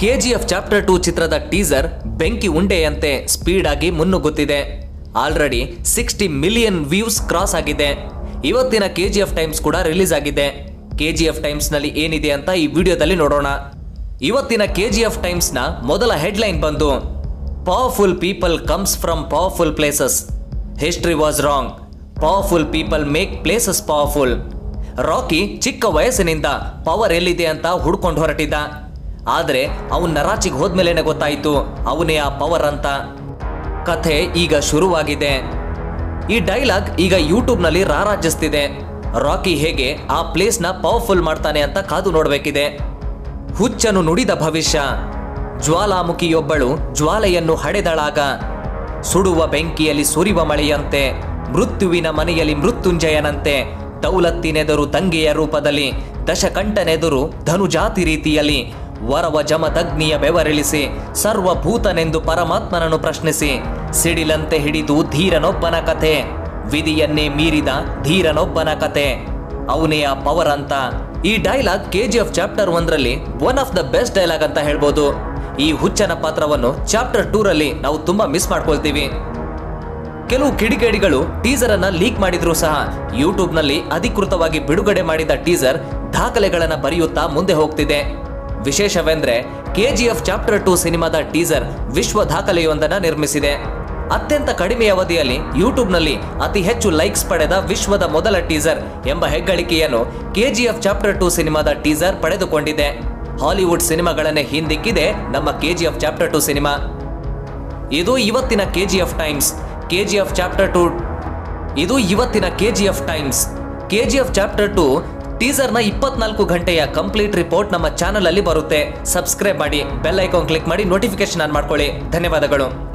KGF chapter two ಚಿತ್ರದ teaser ಬೆಂಕಿ ಉಂಡೆಯಂತೆ ಸ್ಪೀಡ್ ಆಗಿ ಮುನ್ನುಗ್ಗುತ್ತಿದೆ already sixty million views cross ಆಗಿದೆ ಇವತ್ತಿನ ಕೆಜಿಎಫ್ ಟೈಮ್ಸ್ ಕೂಡ ರಿಲೀಸ್ ಆಗಿದೆ ಕೆಜಿಎಫ್ ಟೈಮ್ಸ್ ನಲ್ಲಿ ಏನಿದೆ ಅಂತ ಈ ವಿಡಿಯೋದಲ್ಲಿ ನೋಡೋಣ ಇವತ್ತಿನ ಕೆಜಿಎಫ್ ಟೈಮ್ಸ್ ನ ಮೊದಲ ಹೆಡ್ಲೈನ್ ಬಂದು powerful people comes from powerful places history was wrong powerful people make places powerful Rocky ಚಿಕ್ಕ ವಯಸ್ಸಿನಿಂದ ಪವರ್ ಎಲ್ಲಿದೆ ಅಂತ ಹುಡ್ಕೊಂಡು ಹೊರಟಿದ್ದ ಆದ್ರೆ ಅವನ್ ನರಾಚಿಗೆ ಹೋದ್ಮೇಲೆನೆ ಗೊತ್ತಾಯ್ತು ಅವನೇ ಆ ಪವರ್ ಅಂತ ಕಥೆ ಈಗ ಶುರುವಾಗಿದೆ ಈ ಡೈಲಾಗ್ ಈಗ ಯೂಟ್ಯೂಬ್ನಲ್ಲಿ ರಾರಾಜಿಸ್ತಿದೆ ರಾಕಿ ಹೇಗೆ ಆ ಪ್ಲೇಸ್ನ ಪವರ್ಫುಲ್ ಮಾಡ್ತಾನೆ ಅಂತ ಕಾದು ನೋಡಬೇಕಿದೆ ಹುಚ್ಚನು ನುಡಿದ ಭವಿಷ್ಯ ಜ್ವಾಲಾಮುಖಿಯೊಬ್ಬಳು ಜ್ವಾಲೆಯನ್ನು ಹಡೆದಳಾಗ ಸುಡುವ ಬೆಂಕಿಯಲ್ಲಿ ಸುರಿವ ಮಳೆಯಂತೆ ಮೃತ್ಯುವಿನ ಮನೆಯಲ್ಲಿ ಮೃತ್ಯುಂಜಯನಂತೆ ದೌಲತ್ತಿನೆದುರು ತಂಗೆಯ ರೂಪದಲ್ಲಿ ದಶಕಂಠನೆದುರು ಧನುಜಾತಿ ರೀತಿಯಲ್ಲಿ ವರವ ಜಮದಗ್ನಿಯ ಬೆವರಿಳಿಸಿ ಸರ್ವಭೂತನೆಂದು ಪರಮಾತ್ಮನನ್ನು ಪ್ರಶ್ನಿಸಿ ಸಿಡಿಲಂತೆ ಹಿಡಿದು ಧೀರನೊಬ್ಬನ ಕಥೆ ವಿಧಿಯನ್ನೇ ಮೀರಿದ ಧೀರನೊಬ್ಬನ ಕತೆ ಅವನೇ ಆ ಪವರ್ ಅಂತ ಈ ಡೈಲಾಗ್ ಕೆ ಜಿ ಎಫ್ ಚಾಪ್ಟರ್ ಒಂದರಲ್ಲಿ one of the best dialogue ಅಂತ ಹೇಳ್ಬೋದು ಈ ಹುಚ್ಚನ ಪಾತ್ರವನ್ನು ಚಾಪ್ಟರ್ ಟೂರಲ್ಲಿ ನಾವು ತುಂಬಾ ಮಿಸ್ ಮಾಡ್ಕೊಳ್ತೀವಿ ಕೆಲವು ಕಿಡಿಗೇಡಿಗಳು ಟೀಸರ್ ಅನ್ನ ಲೀಕ್ ಮಾಡಿದ್ರು ಸಹ ಯೂಟ್ಯೂಬ್ ನಲ್ಲಿ ಅಧಿಕೃತವಾಗಿ ಬಿಡುಗಡೆ ಮಾಡಿದ ಟೀಸರ್ ದಾಖಲೆಗಳನ್ನ ಬರೆಯುತ್ತಾ ಮುಂದೆ ಹೋಗ್ತಿದೆ ವಿಶೇಷವೆಂದ್ರೆ ಕೆಜಿಎಫ್ ಚಾಪ್ಟರ್ ಟೂ ಸಿನಿಮಾದ ಟೀಸರ್ ವಿಶ್ವ ದಾಖಲೆಯೊಂದನ್ನ ನಿರ್ಮಿಸಿದೆ ಅತ್ಯಂತ ಕಡಿಮೆ ಅವಧಿಯಲ್ಲಿ ಯೂಟ್ಯೂಬ್ನಲ್ಲಿ ಅತಿ ಹೆಚ್ಚು ಲೈಕ್ಸ್ ಪಡೆದ ವಿಶ್ವದ ಮೊದಲ ಟೀಸರ್ ಎಂಬ ಹೆಗ್ಗಳಿಕೆಯನ್ನು ಕೆಜಿಎಫ್ ಚಾಪ್ಟರ್ ಟೂ ಸಿನಿಮಾದ ಟೀಸರ್ ಪಡೆದುಕೊಂಡಿದೆ ಹಾಲಿವುಡ್ ಸಿನಿಮಾಗಳನ್ನೇ ಹಿಂದಿಕ್ಕಿದೆ ನಮ್ಮ ಕೆಜಿಎಫ್ ಚಾಪ್ಟರ್ ಟೂ ಸಿನಿಮಾ ಇದು ಇವತ್ತಿನ KGF times KGF chapter two ಇದು ಇವತ್ತಿನ KGF times KGF chapter two ಟೀಸರ್ನ ಇಪ್ಪತ್ನಾಲ್ಕು ಗಂಟೆಯ ಕಂಪ್ಲೀಟ್ ರಿಪೋರ್ಟ್ ನಮ್ಮ ಚಾನಲ್ ಅಲ್ಲಿ ಬರುತ್ತೆ ಸಬ್ಸ್ಕ್ರೈಬ್ ಮಾಡಿ ಬೆಲ್ ಐಕಾನ್ ಕ್ಲಿಕ್ ಮಾಡಿ ನೋಟಿಫಿಕೇಶನ್ ಆನ್ ಮಾಡ್ಕೊಳ್ಳಿ ಧನ್ಯವಾದಗಳು